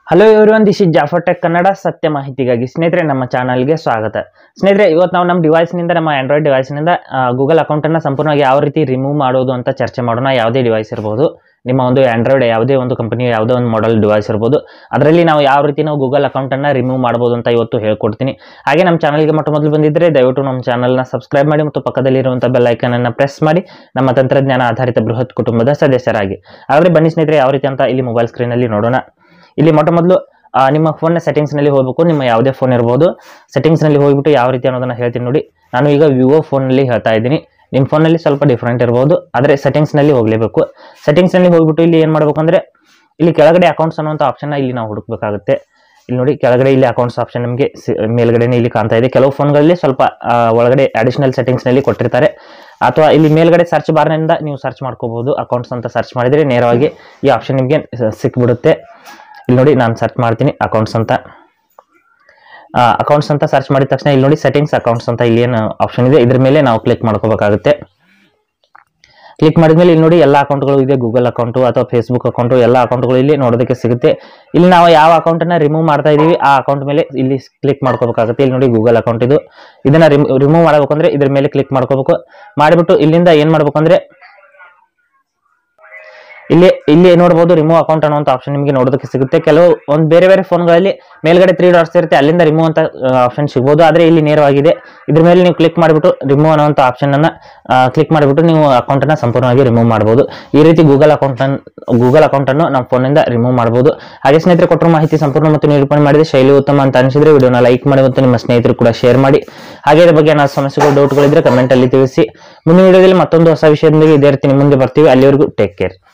hello everyone this is Jafar tech Kannada ಸತ್ಯ ಮಾಹಿತಿಗಾಗಿ ಸ್ನೇಹಿತರೆ ನಮ್ಮ ಚಾನಲ್ಗೆ ಸ್ವಾಗತ ಸ್ನೇಹಿತರೆ ಇವತ್ತು ನಾವು ನಮ್ಮ ಡಿವೈಸ್ನಿಂದ ನಮ್ಮ ಆಂಡ್ರಾಯ್ಡ್ ಡಿವೈಸ್ನಿಂದ ಗೂಗಲ್ ಅಕೌಂಟನ್ನು ಸಂಪೂರ್ಣವಾಗಿ ಯಾವ ರೀತಿ ರಿಮೂವ್ ಮಾಡೋದು ಅಂತ ಚರ್ಚೆ ಮಾಡೋಣ ಯಾವುದೇ ಡಿವೈಸ್ ಇರ್ಬೋದು ನಿಮ್ಮ ಒಂದು ಆಂಡ್ರಾಯ್ಡ್ ಯಾವುದೇ ಒಂದು ಕಂಪನಿಯ ಯಾವುದೇ ಒಂದು ಮಾಡೆಲ್ ಡಿವೈಸ್ ಇರ್ಬೋದು ಅದರಲ್ಲಿ ನಾವು ಯಾವ ರೀತಿ ನಾವು ಗೂಗಲ್ ಅಕೌಂಟನ್ನು ರಿಮೂವ್ ಮಾಡ್ಬೋದು ಅಂತ ಇವತ್ತು ಹೇಳ್ಕೊಡ್ತೀನಿ ಹಾಗೆ ನಮ್ಮ ಚಾನಲ್ಗೆ ಮೊಟ್ಟ ಮೊದಲು ಬಂದಿದ್ದರೆ ದಯವಿಟ್ಟು ನಮ್ಮ ಚಾನಲ್ನ ಸಬ್ಸ್ಕ್ರೈಬ್ ಮಾಡಿ ಮತ್ತು ಪಕ್ಕದಲ್ಲಿರುವಂಥ ಬೆಲ್ ಐಕನನ್ನು ಪ್ರೆಸ್ ಮಾಡಿ ನಮ್ಮ ತಂತ್ರಜ್ಞಾನ ಆಧಾರಿತ ಬೃಹತ್ ಕುಟುಂಬದ ಸದಸ್ಯರಾಗಿ ಹಾಗಾದರೆ ಬನ್ನಿ ಸ್ನೇಹಿತರೆ ಯಾವ ರೀತಿ ಅಂತ ಇಲ್ಲಿ ಮೊಬೈಲ್ ಸ್ಕ್ರೀನಲ್ಲಿ ನೋಡೋಣ ಇಲ್ಲಿ ಮೊಟ್ಟ ಮೊದಲು ಆ, ನಿಮ್ಮ ಫೋನ್ನ ಸೆಟ್ಟಿಂಗ್ಸ್ನಲ್ಲಿ ಹೋಗಬೇಕು ನಿಮ್ಮ ಯಾವುದೇ ಫೋನ್ ಇರ್ಬೋದು ಸೆಟ್ಟಿಂಗ್ಸ್ನಲ್ಲಿ ಹೋಗ್ಬಿಟ್ಟು ಯಾವ ರೀತಿ ಅನ್ನೋದನ್ನ ಹೇಳ್ತೀನಿ ನೋಡಿ ನಾನು ಈಗ ವಿವೋ ಫೋನಲ್ಲಿ ಹೇಳ್ತಾ ಇದ್ದೀನಿ ನಿಮ್ಮ ಫೋನಲ್ಲಿ ಸ್ವಲ್ಪ ಡಿಫ್ರೆಂಟ್ ಇರ್ಬೋದು ಆದರೆ ಸೆಟ್ಟಿಂಗ್ಸ್ನಲ್ಲಿ ಹೋಗಲೇಬೇಕು ಸೆಟ್ಟಿಂಗ್ಸ್ನಲ್ಲಿ ಹೋಗ್ಬಿಟ್ಟು ಇಲ್ಲಿ ಏನು ಮಾಡಬೇಕು ಅಂದರೆ ಇಲ್ಲಿ ಕೆಳಗಡೆ ಅಕೌಂಟ್ಸ್ ಅನ್ನುವಂಥ ಆಪ್ಷನ್ನ ಇಲ್ಲಿ ನಾವು ಹುಡುಕಬೇಕಾಗುತ್ತೆ ಇಲ್ಲಿ ನೋಡಿ ಕೆಳಗಡೆ ಇಲ್ಲಿ ಅಕೌಂಟ್ಸ್ ಆಪ್ಷನ್ ನಿಮಗೆ ಮೇಲ್ಗಡೆನೇ ಇಲ್ಲಿ ಕಾಣ್ತಾ ಇದೆ ಕೆಲವು ಫೋನ್ಗಳಲ್ಲಿ ಸ್ವಲ್ಪ ಆ, ಒಳಗಡೆ ಅಡಿಷನಲ್ ಸೆಟ್ಟಿಂಗ್ಸ್ನಲ್ಲಿ ಕೊಟ್ಟಿರ್ತಾರೆ ಅಥವಾ ಇಲ್ಲಿ ಮೇಲ್ಗಡೆ ಸರ್ಚ್ ಬಾರ್ನಿಂದ ನೀವು ಸರ್ಚ್ ಮಾಡ್ಕೋಬಹುದು ಅಕೌಂಟ್ಸ್ ಅಂತ ಸರ್ಚ್ ಮಾಡಿದರೆ ನೇರವಾಗಿ ಈ ಆಪ್ಷನ್ ನಿಮಗೆ ಸಿಕ್ಬಿಡುತ್ತೆ ಇಲ್ಲಿ ನೋಡಿ ನಾನು ಸರ್ಚ್ ಮಾಡ್ತೀನಿ ಅಕೌಂಟ್ಸ್ ಅಂತ ಅಕೌಂಟ್ಸ್ ಅಂತ ಸರ್ಚ್ ಮಾಡಿದ ತಕ್ಷಣ ಇಲ್ಲಿ ನೋಡಿ ಸೆಟ್ಟಿಂಗ್ಸ್ ಅಕೌಂಟ್ಸ್ ಅಂತ ಇಲ್ಲಿ ಏನು ಆಪ್ಷನ್ ಇದೆ ಇದ್ರ ಮೇಲೆ ನಾವು ಕ್ಲಿಕ್ ಮಾಡ್ಕೋಬೇಕಾಗುತ್ತೆ ಕ್ಲಿಕ್ ಮಾಡಿದ್ಮೇಲೆ ಇಲ್ಲಿ ನೋಡಿ ಎಲ್ಲ ಅಕೌಂಟ್ಗಳು ಇದೆ ಗೂಗಲ್ ಅಕೌಂಟು ಅಥವಾ ಫೇಸ್ಬುಕ್ ಅಕೌಂಟು ಎಲ್ಲ ಅಕೌಂಟ್ಗಳು ಇಲ್ಲಿ ನೋಡೋದಕ್ಕೆ ಸಿಗುತ್ತೆ ಇಲ್ಲಿ ನಾವು ಯಾವ ಅಕೌಂಟನ್ನ ರಿಮೂವ್ ಮಾಡ್ತಾ ಇದೀವಿ ಆ ಅಕೌಂಟ್ ಮೇಲೆ ಇಲ್ಲಿ ಕ್ಲಿಕ್ ಮಾಡ್ಕೋಬೇಕಾಗುತ್ತೆ ಇಲ್ಲಿ ನೋಡಿ ಗೂಗಲ್ ಅಕೌಂಟ್ ಇದು ಇದನ್ನ ರಿಮೂವ್ ಮಾಡಬೇಕು ಅಂದ್ರೆ ಇದ್ರ ಮೇಲೆ ಕ್ಲಿಕ್ ಮಾಡ್ಕೋಬೇಕು ಮಾಡಿಬಿಟ್ಟು ಇಲ್ಲಿಂದ ಏನ್ ಮಾಡ್ಬೇಕು ಅಂದ್ರೆ ಇಲ್ಲಿ ಇಲ್ಲಿ ನೋಡಬಹುದು ರಿಮೂವ್ ಅಕೌಂಟ್ ಅನ್ನುವಂಥ ಆಪ್ಷನ್ ನಿಮಗೆ ನೋಡೋದಕ್ಕೆ ಸಿಗುತ್ತೆ ಕೆಲವು ಒಂದು ಬೇರೆ ಬೇರೆ ಫೋನ್ಗಳಲ್ಲಿ ಮೇಲ್ಗಡೆ ತ್ರೀ ಡಾಟ್ಸ್ ಇರುತ್ತೆ ಅಲ್ಲಿಂದ ರಿಮೂವ್ ಅಂತ ಆಪ್ಷನ್ ಸಿಗ್ಬೋದು ಆದ್ರೆ ಇಲ್ಲಿ ನೇರವಾಗಿದೆ ಇದ್ರ ಮೇಲೆ ನೀವು ಕ್ಲಿಕ್ ಮಾಡಿಬಿಟ್ಟು ರಿಮೂವ್ ಅನ್ನುವಂಥ ಆಪ್ಷನ್ ಅನ್ನ ಕ್ಲಿಕ್ ಮಾಡಿಬಿಟ್ಟು ನೀವು ಅಕೌಂಟ್ ಅನ್ನ ಸಂಪೂರ್ಣವಾಗಿ ರಿಮೂವ್ ಮಾಡಬಹುದು ಈ ರೀತಿ ಗೂಗಲ್ ಅಕೌಂಟ್ ಗೂಗಲ್ ಅಕೌಂಟ್ ಅನ್ನು ನಮ್ಮ ಫೋನಿಂದ ರಿಮೂವ್ ಮಾಡಬಹುದು ಹಾಗೆ ಸ್ನೇಹಿತರೆ ಕೊಟ್ಟರು ಮಾಹಿತಿ ಸಂಪೂರ್ಣ ಮತ್ತು ನಿರೂಪಣೆ ಮಾಡಿದ ಶೈಲಿ ಉತ್ತಮ ಅಂತ ಅನಿಸಿದ್ರೆ ವಿಡಿಯೋನ ಲೈಕ್ ಮಾಡಿ ಮತ್ತು ನಿಮ್ಮ ಸ್ನೇಹಿತರು ಕೂಡ ಶೇರ್ ಮಾಡಿ ಹಾಗೆ ಇದ್ರ ಬಗ್ಗೆ ಏನಾದ್ರು ಸಮಸ್ಯೆಗಳು ಡೌಟ್ಗಳಿದ್ರೆ ಕಮೆಂಟ್ ಅಲ್ಲಿ ತಿಳಿಸಿ ಮುಂದಿನ ವಿಡಿಯೋದಲ್ಲಿ ಮತ್ತೊಂದು ಹೊಸ ವಿಷಯದೊಂದಿಗೆ ಇದೇ ರೀತಿ ನಿಮ್ಮ ಮುಂದೆ ಬರ್ತೀವಿ ಅಲ್ಲಿವರೆಗೂ ಟೇಕ್ ಕೇರ್